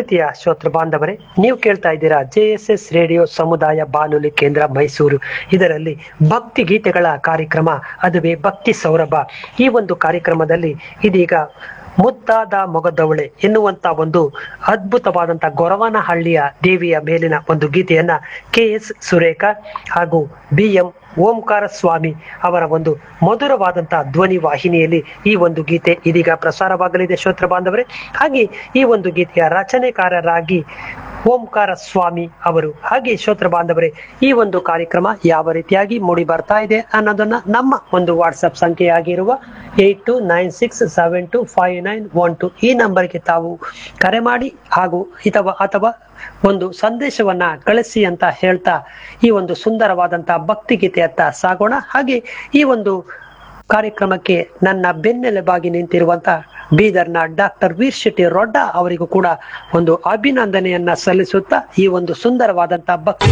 ಪ್ರೀತಿಯ ಶ್ರೋತೃ ಬಾಂಧವರೇ ನೀವು ಕೇಳ್ತಾ ಇದ್ದೀರಾ ಜೆ ಎಸ್ ಎಸ್ ರೇಡಿಯೋ ಸಮುದಾಯ ಬಾನುಲಿ ಕೇಂದ್ರ ಮೈಸೂರು ಇದರಲ್ಲಿ ಭಕ್ತಿ ಗೀತೆಗಳ ಕಾರ್ಯಕ್ರಮ ಅದುವೇ ಭಕ್ತಿ ಸೌರಭ ಈ ಒಂದು ಕಾರ್ಯಕ್ರಮದಲ್ಲಿ ಇದೀಗ ಮುದ್ದಾದ ಮೊಗದವಳೆ ಎನ್ನುವಂತ ಒಂದು ಅದ್ಭುತವಾದಂತ ಗೊರವನಹಳ್ಳಿಯ ದೇವಿಯ ಮೇಲಿನ ಒಂದು ಗೀತೆಯನ್ನ ಕೆ ಎಸ್ ಸುರೇಖ ಹಾಗೂ ಬಿ ಎಂ ಓಂಕಾರ ಸ್ವಾಮಿ ಅವರ ಒಂದು ಮಧುರವಾದಂತಹ ಧ್ವನಿ ವಾಹಿನಿಯಲ್ಲಿ ಈ ಒಂದು ಗೀತೆ ಇದೀಗ ಪ್ರಸಾರವಾಗಲಿದೆ ಶ್ರೋತ್ರ ಬಾಂಧವರೇ ಹಾಗೆ ಈ ಒಂದು ಗೀತೆಯ ರಚನೆಕಾರರಾಗಿ ಓಂಕಾರ ಸ್ವಾಮಿ ಅವರು ಹಾಗೆ ಶ್ರೋತ್ರ ಬಾಂಧವರೇ ಈ ಒಂದು ಕಾರ್ಯಕ್ರಮ ಯಾವ ರೀತಿಯಾಗಿ ಮೂಡಿ ಬರ್ತಾ ಇದೆ ಅನ್ನೋದನ್ನ ನಮ್ಮ ಒಂದು ವಾಟ್ಸಪ್ ಸಂಖ್ಯೆಯಾಗಿರುವ eight two nine six seven two five nine one two ಈ ನಂಬರ್ಗೆ ತಾವು ಕರೆ ಮಾಡಿ ಹಾಗೂ ಅಥವಾ ಅಥವಾ ಒಂದು ಸಂದೇಶವನ್ನ ಕಳಿಸಿ ಅಂತ ಹೇಳ್ತಾ ಈ ಒಂದು ಸುಂದರವಾದಂತಹ ಭಕ್ತಿ ಗೀತೆಯತ್ತ ಸಾಗೋಣ ಹಾಗೆ ಈ ಒಂದು ಕಾರ್ಯಕ್ರಮಕ್ಕೆ ನನ್ನ ಬೆನ್ನೆಲುಬಾಗಿ ನಿಂತಿರುವಂತ ಬೀದರ್ನ ಡಾಕ್ಟರ್ ವೀರ್ ಶೆಟ್ಟಿ ರೊಡ್ಡ ಅವರಿಗೂ ಕೂಡ ಒಂದು ಅಭಿನಂದನೆಯನ್ನ ಸಲ್ಲಿಸುತ್ತಾ ಈ ಒಂದು ಸುಂದರವಾದಂತಹ ಭಕ್ತಿ